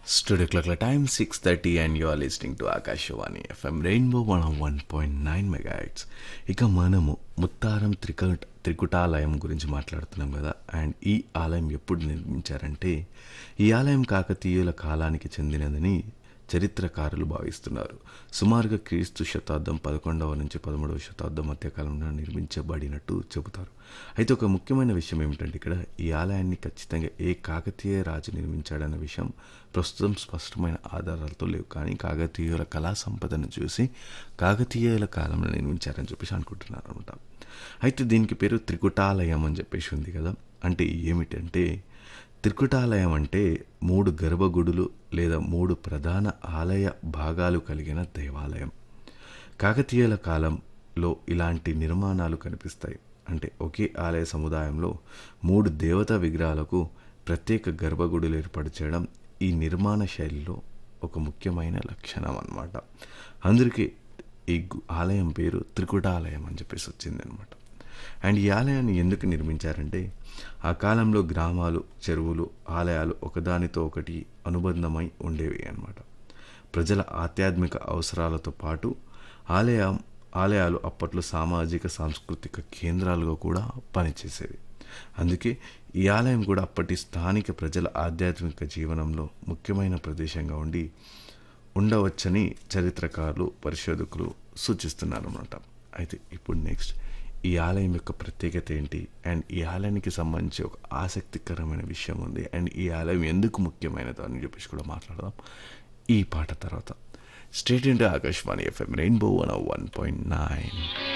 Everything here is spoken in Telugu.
Studio clock time 6.30 and you are listening to Akashawani FM Rainbow 101.9 megahertz ఇక మనము ముత్తారం త్రిక త్రికుటాలయం గురించి మాట్లాడుతున్నాం కదా అండ్ ఈ ఆలయం ఎప్పుడు నిర్మించారంటే ఈ ఆలయం కాకతీయుల కాలానికి చెందినదని చరిత్రకారులు భావిస్తున్నారు సుమారుగా క్రీస్తు శతాబ్దం పదకొండవ నుంచి పదమూడవ శతాబ్దం మధ్యకాలంలో నిర్మించబడినట్టు చెబుతారు అయితే ఒక ముఖ్యమైన విషయం ఏమిటంటే ఇక్కడ ఈ ఆలయాన్ని ఖచ్చితంగా ఏ కాకతీయ రాజు నిర్మించాడన్న విషయం ప్రస్తుతం స్పష్టమైన ఆధారాలతో లేవు కానీ కాకతీయుల కళా సంపదను చూసి కాకతీయుల కాలంలో నిర్మించారని చెప్పేసి అనుకుంటున్నారు అనమాట అయితే దీనికి పేరు త్రికుటాలయం అని చెప్పేసి ఉంది కదా అంటే ఏమిటంటే త్రికుటాలయం అంటే మూడు గర్భగుడులు లేదా మూడు ప్రధాన ఆలయ భాగాలు కలిగిన దేవాలయం కాకతీయుల కాలంలో ఇలాంటి నిర్మాణాలు కనిపిస్తాయి అంటే ఒకే ఆలయ సముదాయంలో మూడు దేవతా విగ్రహాలకు ప్రత్యేక గర్భగుడులు ఏర్పాటు చేయడం ఈ నిర్మాణ శైలిలో ఒక ముఖ్యమైన లక్షణం అన్నమాట అందుకే ఈ గు- ఆలయం పేరు త్రికుటాలయం అని చెప్పేసి వచ్చింది అనమాట అండ్ ఈ ఆలయాన్ని ఎందుకు నిర్మించారంటే ఆ కాలంలో గ్రామాలు చెరువులు ఆలయాలు ఒకదానితో ఒకటి అనుబంధమై ఉండేవి అన్నమాట ప్రజల ఆధ్యాత్మిక అవసరాలతో పాటు ఆలయం ఆలయాలు అప్పట్లో సామాజిక సాంస్కృతిక కేంద్రాలుగా కూడా పనిచేసేవి అందుకే ఈ ఆలయం కూడా అప్పటి స్థానిక ప్రజల ఆధ్యాత్మిక జీవనంలో ముఖ్యమైన ప్రదేశంగా ఉండి ఉండవచ్చని చరిత్రకారులు పరిశోధకులు సూచిస్తున్నారు అన్నమాట అయితే ఇప్పుడు నెక్స్ట్ ఈ ఆలయం యొక్క ప్రత్యేకత ఏంటి అండ్ ఈ ఆలయానికి సంబంధించి ఒక ఆసక్తికరమైన విషయం ఉంది అండ్ ఈ ఆలయం ఎందుకు ముఖ్యమైనదో అని చెప్పేసి కూడా మాట్లాడదాం ఈ పాట తర్వాత stay tuned to Akashvani FM Rainbow one one point nine